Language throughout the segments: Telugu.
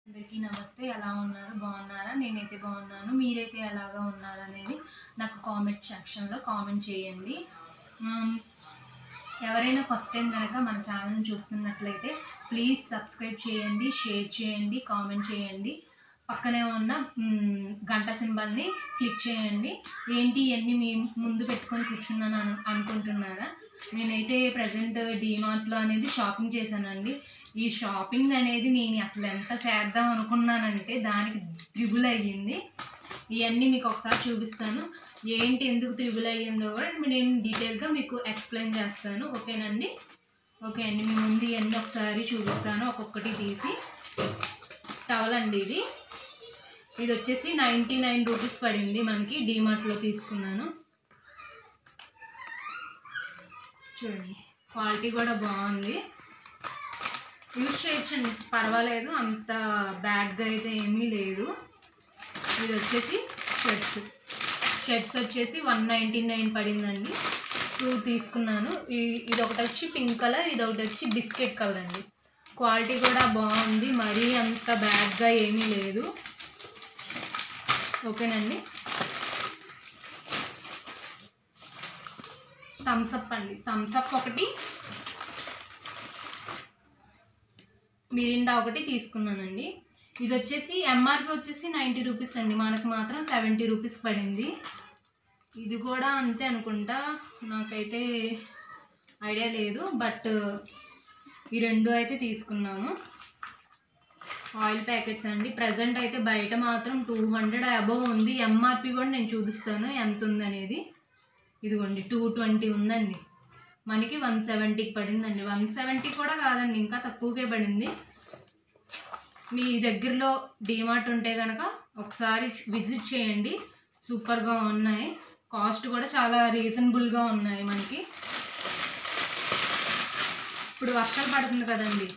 అందరికీ నమస్తే ఎలా ఉన్నారు బాగున్నారా నేనైతే బాగున్నాను మీరైతే ఎలాగా ఉన్నారు అనేది నాకు కామెంట్ సెక్షన్లో కామెంట్ చేయండి ఉమ్, ఎవరైనా ఫస్ట్ టైం కనుక మన ఛానల్ని చూస్తున్నట్లయితే ప్లీజ్ సబ్స్క్రైబ్ చేయండి షేర్ చేయండి కామెంట్ చేయండి పక్కనే ఉన్న మ్, గంట సింబల్ని క్లిక్ చేయండి ఏంటి ఇవన్నీ మీ ముందు పెట్టుకొని కూర్చున్నాను అను అనుకుంటున్నారా నేనైతే ప్రజెంట్ డీమార్ట్లో అనేది షాపింగ్ చేశానండి ఈ షాపింగ్ అనేది నేను అసలు ఎంత చేద్దాం అనుకున్నానంటే దానికి త్రిబుల్ అయ్యింది ఇవన్నీ మీకు ఒకసారి చూపిస్తాను ఏంటి ఎందుకు త్రిబుల్ అయ్యిందో కూడా నేను డీటెయిల్గా మీకు ఎక్స్ప్లెయిన్ చేస్తాను ఓకేనండి ఓకే అండి మీ ముందు ఇవన్నీ ఒకసారి చూపిస్తాను ఒక్కొక్కటి తీసి టవల్ అండి ఇది ఇది వచ్చేసి నైంటీ నైన్ రూపీస్ పడింది మనకి డీమార్ట్లో తీసుకున్నాను చూడండి క్వాలిటీ కూడా బాగుంది యూజ్ చేయొచ్చండి పర్వాలేదు అంత బ్యాడ్గా అయితే ఏమీ లేదు ఇది వచ్చేసి షర్ట్స్ షర్ట్స్ వచ్చేసి వన్ నైంటీ నైన్ పడిందండి టూ తీసుకున్నాను ఈ- ఇది ఒకటి వచ్చి పింక్ కలర్ ఇది ఒకటి వచ్చి బిస్కెట్ కలర్ అండి క్వాలిటీ కూడా బాగుంది మరీ అంత బ్యాడ్గా ఏమీ లేదు ఓకేనండి థమ్సప్ అండి థమ్సప్ ఒకటి మిరిండా ఒకటి తీసుకున్నానండి ఇది వచ్చేసి ఎంఆర్పి వచ్చేసి నైంటీ రూపీస్ అండి మనకు మాత్రం సెవెంటీ రూపీస్ పడింది ఇది కూడా అంతే అనుకుంటా నాకైతే ఐడియా లేదు బట్ ఈ రెండు అయితే తీసుకున్నాము ఆయిల్ ప్యాకెట్స్ అండి ప్రజెంట్ అయితే బయట మాత్రం టూ హండ్రెడ్ అబోవ్ ఉంది ఎంఆర్పి కూడా నేను చూపిస్తాను ఎంత ఉందనేది ఇదిగోండి టూ ట్వంటీ ఉందండి మనకి వన్ సెవెంటీకి పడిందండి వన్ సెవెంటీ కూడా కాదండి ఇంకా తక్కువకే పడింది మీ దగ్గరలో డిమార్ట్ ఉంటే కనుక ఒకసారి విజిట్ చేయండి సూపర్గా ఉన్నాయి కాస్ట్ కూడా చాలా రీజనబుల్గా ఉన్నాయి మనకి ఇప్పుడు వర్షాలు పడుతుంది కదండి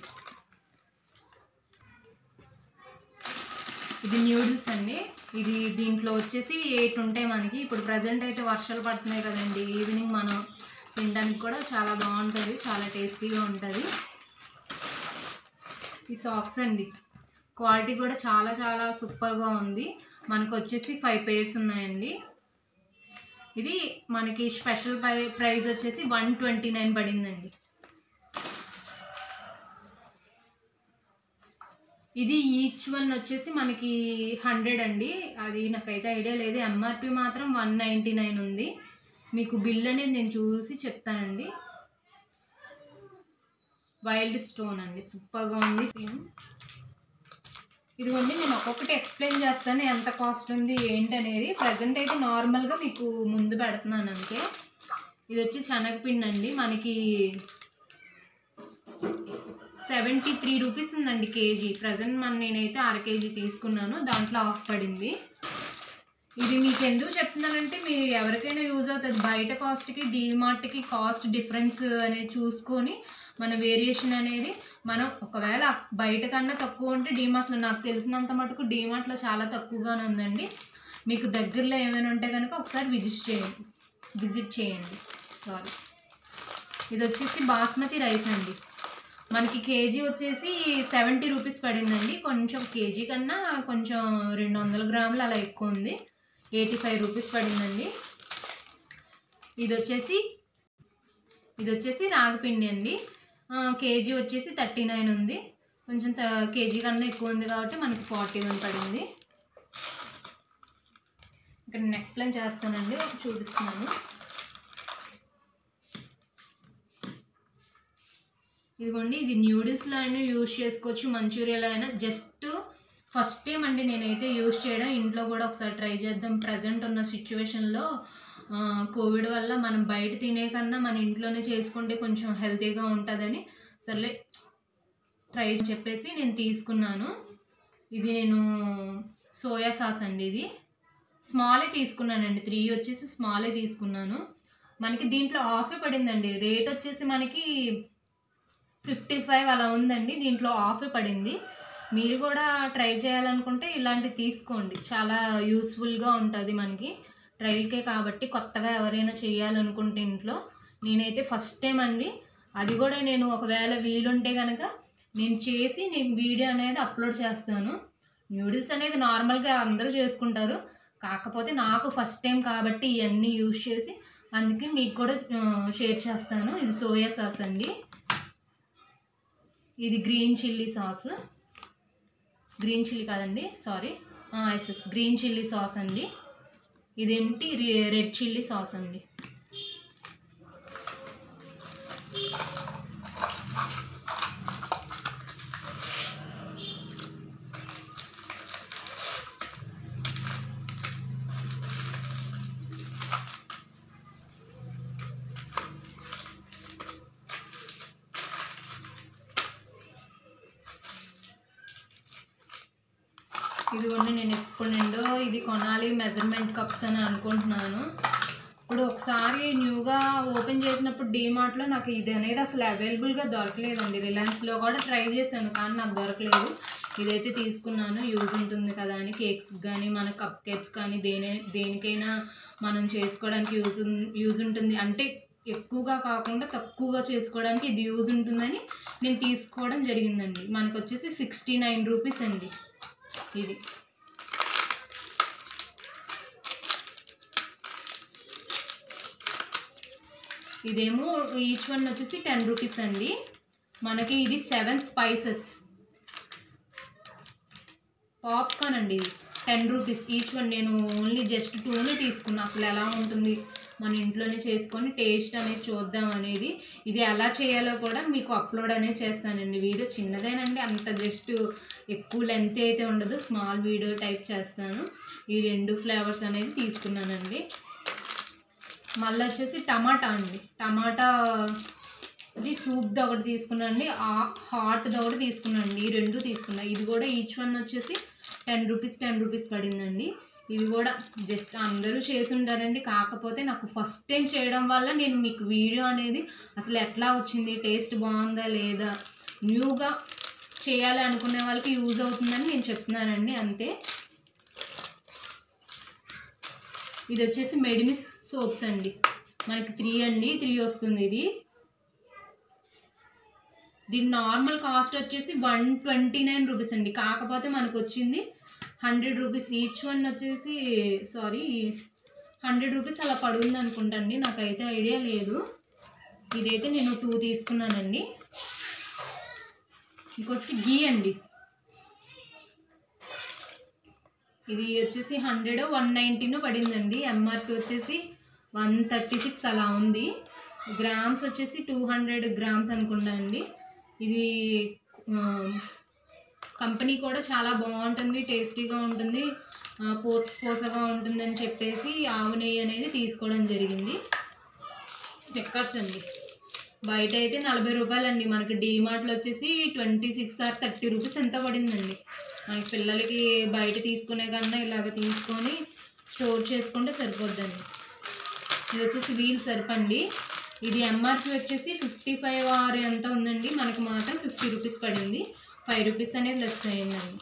ఇది న్యూడిల్స్ అండి ఇది దీంట్లో వచ్చేసి ఎయిట్ ఉంటాయి మనకి ఇప్పుడు ప్రజెంట్ అయితే వర్షాలు పడుతున్నాయి కదండి ఈవినింగ్ మనం తినడానికి కూడా చాలా బాగుంటుంది చాలా టేస్టీగా ఉంటుంది ఈ సాక్స్ అండి క్వాలిటీ కూడా చాలా చాలా సూపర్గా ఉంది మనకు వచ్చేసి ఫైవ్ పేర్స్ ఉన్నాయండి ఇది మనకి స్పెషల్ ప్రై ప్రైస్ వచ్చేసి వన్ ట్వంటీ నైన్ పడిందండి ఇది ఈచ్ వన్ వచ్చేసి మనకి హండ్రెడ్ అండి అది నాకైతే ఐడియా లేదు ఎంఆర్పి మాత్రం వన్ నైంటీ నైన్ ఉంది మీకు బిల్ అనేది నేను చూసి చెప్తానండి వైల్డ్ స్టోన్ అండి సూపర్గా ఉంది ఇదిగోండి నేను ఒక్కొక్కటి ఎక్స్ప్లెయిన్ చేస్తాను ఎంత కాస్ట్ ఉంది ఏంటనేది ప్రజెంట్ అయితే నార్మల్గా మీకు ముందు పెడుతున్నాను అంతే ఇది వచ్చి శనగపిండి అండి మనకి సెవెంటీ త్రీ రూపీస్ ఉందండి కేజీ ప్రజెంట్ మన నేనైతే అర కేజీ తీసుకున్నాను దాంట్లో ఆఫ్ పడింది ఇది మీకు ఎందుకు చెప్తున్నానంటే మీరు ఎవరికైనా యూజ్ అవుతుంది బయట కాస్ట్కి డీమార్ట్కి కాస్ట్ డిఫరెన్స్ అనేది చూసుకొని మన వేరియేషన్ అనేది మనం ఒకవేళ బయట కన్నా తక్కువ ఉంటే డీమార్ట్లో నాకు తెలిసినంత మటుకు డీమార్ట్లో చాలా తక్కువగానే ఉందండి మీకు దగ్గరలో ఏమైనా ఉంటే కనుక ఒకసారి విజిట్ చేయండి విజిట్ చేయండి సారీ ఇది వచ్చేసి బాస్మతి రైస్ అండి మనకి కేజీ వచ్చేసి సెవెంటీ రూపీస్ పడిందండి కొంచెం కేజీ కన్నా కొంచెం రెండు వందల గ్రాములు అలా ఎక్కువ ఉంది ఎయిటీ ఫైవ్ రూపీస్ పడిందండి ఇది వచ్చేసి ఇది వచ్చేసి రాగిపిండి అండి ఆ, కేజీ వచ్చేసి థర్టీ నైన్ ఉంది కొంచెం త- కేజీ కన్నా ఎక్కువ ఉంది కాబట్టి మనకి ఫార్టీ వన్ పడింది ఇక్కడ నేను ఎక్స్ప్లెయిన్ చేస్తానండి ఒకటి చూపిస్తున్నాను ఇదిగోండి ఇది న్యూడిల్స్లో అయినా యూజ్ చేసుకోవచ్చు మంచూరియాలో అయినా జస్ట్ ఫస్ట్ టైం అండి నేనైతే యూజ్ చేయడం ఇంట్లో కూడా ఒకసారి ట్రై చేద్దాం ప్రజెంట్ ఉన్న సిచ్యువేషన్లో కోవిడ్ వల్ల మనం బయట తినే కన్నా మన ఇంట్లోనే చేసుకుంటే కొంచెం హెల్తీగా ఉంటుందని సర్లే ట్రై చెప్పేసి నేను తీసుకున్నాను ఇది నేను సోయా సాస్ అండి ఇది స్మాలే తీసుకున్నానండి త్రీ వచ్చేసి స్మాలే తీసుకున్నాను మనకి దీంట్లో ఆఫే పడిందండి రేట్ వచ్చేసి మనకి ఫిఫ్టీ ఫైవ్ అలా ఉందండి దీంట్లో ఆఫ్ పడింది మీరు కూడా ట్రై చేయాలనుకుంటే ఇలాంటివి తీసుకోండి చాలా యూస్ఫుల్గా ఉంటుంది మనకి ట్రైల్కే కాబట్టి కొత్తగా ఎవరైనా చేయాలనుకుంటే ఇంట్లో నేనైతే ఫస్ట్ టైం అండి అది కూడా నేను ఒకవేళ వీలుంటే కనుక నేను చేసి నేను వీడియో అనేది అప్లోడ్ చేస్తాను న్యూడిల్స్ అనేది నార్మల్గా అందరూ చేసుకుంటారు కాకపోతే నాకు ఫస్ట్ టైం కాబట్టి ఇవన్నీ యూజ్ చేసి అందుకే మీకు కూడా ఆ, షేర్ చేస్తాను ఇది సోయా సాస్ అండి ఇది green chilli sauce green chilli కాదండి sorry yes yes green chilli sauce అండి ఇదేంటి రె- రెడ్ చిల్లీ సాస్ అండి ఇదిగోండి నేను ఎప్పుడు నుండో ఇది కొనాలి మెజర్మెంట్ కప్స్ అని అనుకుంటున్నాను ఇప్పుడు ఒకసారి న్యూగా ఓపెన్ చేసినప్పుడు డీమార్ట్లో నాకు ఇది అనేది అసలు అవైలబుల్గా దొరకలేదండి రిలయన్స్లో కూడా ట్రై చేశాను కానీ నాకు దొరకలేదు ఇదైతే తీసుకున్నాను యూజ్ ఉంటుంది కదా అని కేక్స్ కానీ మన కప్ కేక్స్ కానీ దేని దేనికైనా మనం చేసుకోవడానికి యూజ్ ఉన్- యూజ్ ఉంటుంది అంటే ఎక్కువగా కాకుండా తక్కువగా చేసుకోవడానికి ఇది యూజ్ ఉంటుందని నేను తీసుకోవడం జరిగిందండి మనకు వచ్చేసి సిక్స్టీ నైన్ రూపీస్ అండి ఇది ఇదేమో ఈచ్ వన్ వచ్చేసి టెన్ రూపీస్ అండి మనకి ఇది సెవెన్ స్పైసెస్ పాప్కార్న్ అండి ఇది టెన్ రూపీస్ ఈచ్ వన్ నేను ఓన్లీ జస్ట్ టూనే తీసుకున్నా అసలు ఎలా ఉంటుంది మన ఇంట్లోనే చేసుకొని టేస్ట్ అనేది చూద్దాం అనేది ఇది ఎలా చేయాలో కూడా మీకు అప్లోడ్ అనేది చేస్తానండి వీడియో చిన్నదేనండి అంత జస్ట్ ఎక్కువ లెంత్ అయితే ఉండదు స్మాల్ వీడియో టైప్ చేస్తాను ఈ రెండు ఫ్లేవర్స్ అనేది తీసుకున్నానండి మళ్ళీ వచ్చేసి టమాటా అండి టమాటా ఇది సూప్ది ఒకటి తీసుకున్నానండి హాట్ది ఒకటి తీసుకున్నానండి ఈ రెండు తీసుకున్నా ఇది కూడా ఈచ్ వన్ వచ్చేసి టెన్ రూపీస్ టెన్ రూపీస్ పడిందండి ఇది కూడా జస్ట్ అందరూ చేసి ఉంటారండి కాకపోతే నాకు ఫస్ట్ టైం చేయడం వల్ల నేను మీకు వీడియో అనేది అసలు ఎట్లా వచ్చింది టేస్ట్ బాగుందా లేదా న్యూగా చేయాలి అనుకునే వాళ్ళకి యూజ్ అవుతుందని నేను చెప్తున్నానండి అంతే ఇది వచ్చేసి మెడిమిస్ సోప్స్ అండి మనకి త్రీ అండి త్రీ వస్తుంది ఇది దీని నార్మల్ కాస్ట్ వచ్చేసి వన్ ట్వంటీ నైన్ రూపీస్ అండి కాకపోతే మనకు వచ్చింది హండ్రెడ్ రూపీస్ ఈచ్ వన్ వచ్చేసి సారీ హండ్రెడ్ రూపీస్ అలా పడుతుంది అనుకుంటండి నాకైతే ఐడియా లేదు ఇదైతే నేను టూ తీసుకున్నానండి ఇంకొచ్చి గీ అండి ఇది వచ్చేసి హండ్రెడ్ వన్ నైంటీనో పడిందండి ఎంఆర్పి వచ్చేసి వన్ థర్టీ సిక్స్ అలా ఉంది గ్రామ్స్ వచ్చేసి టూ హండ్రెడ్ గ్రామ్స్ అనుకుంటా అండి ఇది ఆ, కంపెనీ కూడా చాలా బాగుంటుంది టేస్టీగా ఉంటుంది ఆ, పోస పోసగా ఉంటుందని చెప్పేసి ఆవు నెయ్యి అనేది తీసుకోవడం జరిగింది స్టిక్కర్స్ అండి బయట అయితే నలభై రూపాయలండి మనకి డీమార్ట్లో వచ్చేసి twenty six or thirty rupees ఎంత పడిందండి మనకి పిల్లలకి బయట తీసుకునే కన్నా ఇలాగ తీసుకొని స్టోర్ చేసుకుంటే సరిపోద్దండి ఇది వచ్చేసి వీల్ సరిపండి ఇది ఎంఆర్పి వచ్చేసి ఫిఫ్టీ ఫైవ్ ఆర్ ఎంత ఉందండి మనకి మాత్రం ఫిఫ్టీ రూపీస్ పడింది ఫైవ్ రూపీస్ అనేది లెస్ అయ్యిందండి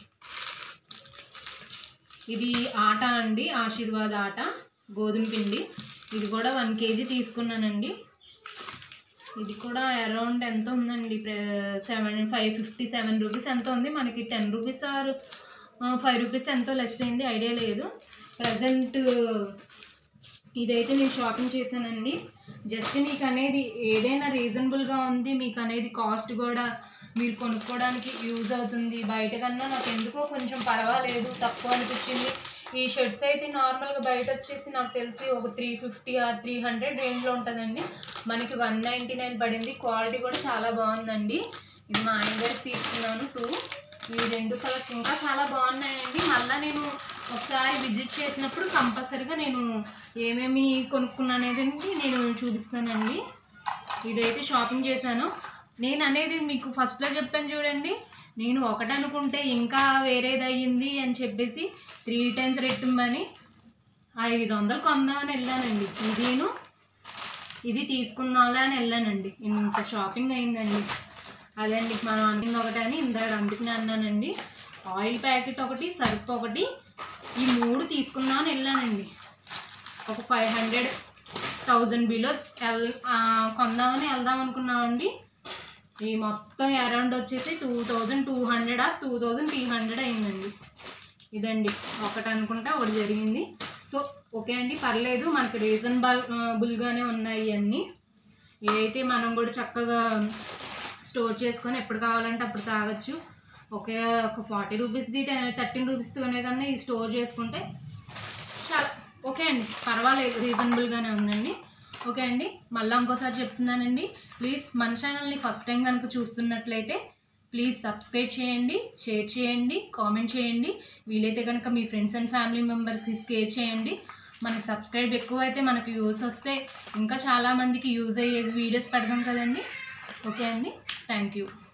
ఇది ఆట అండి ఆశీర్వాద్ ఆట గోధుమ పిండి ఇది కూడా వన్ కేజీ తీసుకున్నానండి ఇది కూడా అరౌండ్ ఎంత ఉందండి seven five fifty seven rupees ఎంత ఉంది మనకి ten rupees or five rupees ఎంతో లెస్ అయింది ఐడియా లేదు ప్రజెంట్ ఇదైతే నేను షాపింగ్ చేశానండి జస్ట్ మీకు అనేది ఏదైనా రీజనబుల్గా ఉంది మీకు అనేది కాస్ట్ కూడా మీరు కొనుక్కోవడానికి యూజ్ అవుతుంది బయట కన్నా నాకు ఎందుకో కొంచెం పర్వాలేదు తక్కువ అనిపించింది ఈ షర్ట్స్ అయితే నార్మల్గా బయట వచ్చేసి నాకు తెలిసి ఒక three fifty or three hundred రేంజ్లో ఉంటుందండి మనకి వన్ నైంటీ నైన్ పడింది క్వాలిటీ కూడా చాలా బాగుందండి ఇది మా ఆయన గారికి తీసుకున్నాను టూ ఈ రెండు కలర్స్ ఇంకా చాలా బాగున్నాయండి మళ్ళీ నేను ఒకసారి విజిట్ చేసినప్పుడు కంపల్సరీగా నేను ఏమేమి కొనుక్కున్నాను అనేది నేను చూపిస్తానండి ఇదైతే షాపింగ్ చేశాను నేను అనేది మీకు ఫస్ట్లో చెప్పాను చూడండి నేను ఒకటి అనుకుంటే ఇంకా వేరేది అయ్యింది అని చెప్పేసి త్రీ టైమ్స్ రెట్టిమ్మని ఐదు వందలు కొందామని వెళ్ళానండి ఇదిను ఇది తీసుకుందాంలే అని వెళ్ళానండి ఇంత షాపింగ్ అయిందండి అదండి మనం అనుకుంది ఒకటి అని ఇందాక అందుకనే అన్నానండి ఆయిల్ ప్యాకెట్ ఒకటి సర్ఫ్ ఒకటి ఈ మూడు తీసుకుందామని వెళ్ళానండి ఒక five hundred thousand below well ఆ, కొందామని వెళ్దాం అనుకున్నామండి ఈ మొత్తం అరౌండ్ వచ్చేసి టూ థౌజండ్ టూ హండ్రెడ్ ఆ టూ థౌజండ్ త్రీ హండ్రెడ్ అయిందండి ఇదండి ఒకటి అనుకుంటా ఒకటి జరిగింది సో ఓకే అండి పర్లేదు మనకి రీజనబుల్ బుల్గానే ఉన్నాయి అన్నీ ఏదైతే మనం కూడా చక్కగా స్టోర్ చేసుకొని ఎప్పుడు కావాలంటే అప్పుడు తాగొచ్చు ఒకే ఒక ఫార్టీ రూపీస్ది థర్టీన్ రూపీస్ కొనే కన్నా ఇది స్టోర్ చేసుకుంటే చాలా ఓకే అండి పర్వాలేదు రీజనబుల్గానే ఉందండి ఓకే అండి మళ్ళీ ఇంకోసారి చెప్తున్నానండి ప్లీజ్ మన ఛానల్ని ఫస్ట్ టైం కనుక చూస్తున్నట్లయితే ప్లీజ్ సబ్స్క్రైబ్ చేయండి షేర్ చేయండి కామెంట్ చేయండి వీలైతే కనుక మీ ఫ్రెండ్స్ అండ్ ఫ్యామిలీ మెంబర్స్కి షేర్ చేయండి మనకి సబ్స్క్రైబ్ ఎక్కువ అయితే మనకు యూస్ వస్తే ఇంకా చాలామందికి యూజ్ అయ్యే వీడియోస్ పెడదాం కదండి ఓకే అండి థ్యాంక్ యూ